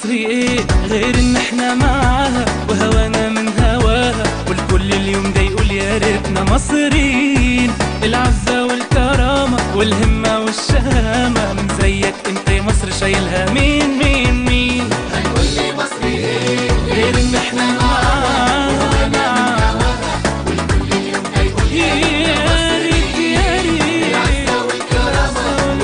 مصري ايه غير ان احنا معاها وهوانا من هواها والكل اليوم ده يقول يا ريتنا مصريين العزة والكرامة والهمة والشهامة من زيك انت يا مصر شايلها مين مين مين هنقول لي مصري ايه غير ان احنا معاها معاها والكل اليوم ده يقول يا ريت يا ريت العزة والكرامة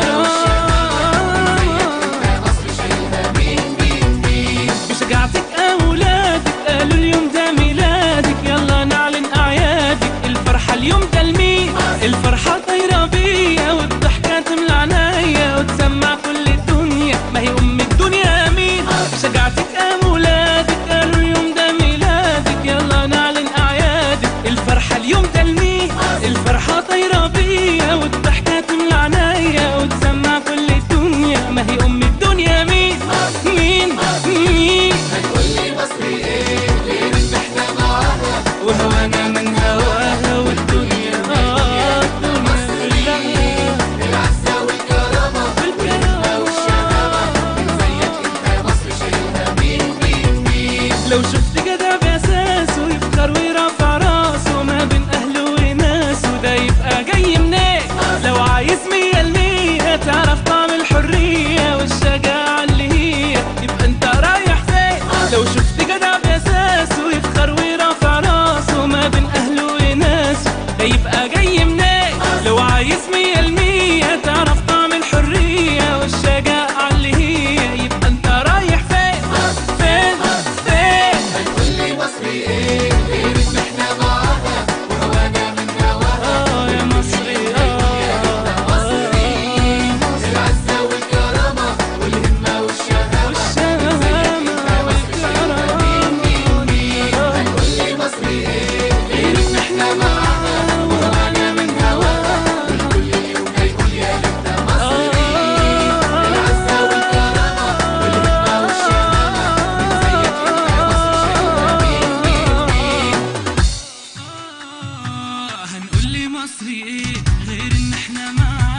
والكرامة مصر شايلها مين مين مين بشجاعتك أولادك قالوا اليوم ده ميلادك يلا نعلن أعيادك الفرحة اليوم ده لمين الفرحة طايرة بيا والضحكة تملى عينيا وتسمع كل الدنيا ما هي أم الدنيا مين بشجاعتك أولادك قالوا اليوم ده ميلادك يلا نعلن أعيادك الفرحة اليوم ده لمين الفرحة طايرة بيا والضحكة تملى عينيا وتسمع كل الدنيا ما هي أم الدنيا مين مين مين هنقول لي مصري ايه غير ان احنا معاها وهوانا من هواها والدنيا آه، الدنيا كلها العزة والكرامة والكرامة زيك انت مصر شايلها مين مين مين لو شفت جدع بأساسه يفخر ويرفع راسه ما بين أهله وناسه ده يبقى جاي منين لو عايز مية المية تعرف طعم الحرية والشجاعة اللي هي يبقى انت رايح فين لو شفت جدع بأساسه يفخر ويرفع راسه ما بين أهله وناسه ده يبقى جاي منين لو عايز مية المية تعرف طعم الحرية والشجاعة اللي هي يبقى انت رايح فين فين فين هنقول لي مصري ايه غير ان احنا معاها وهوانا من هواها اه يا مصري اه العزة والكرامة والهمة والشهامة والشهامة والكرامة هنقول لي مصري ايه غير ان احنا معاها وهوانا من هواها كل يوم هيقول يا ريتنا مصري العزة والكرامة والهمة والشهامة زيك انت مصر شايلها مين مين مين هنقول لي مصري ايه غير ان احنا معاها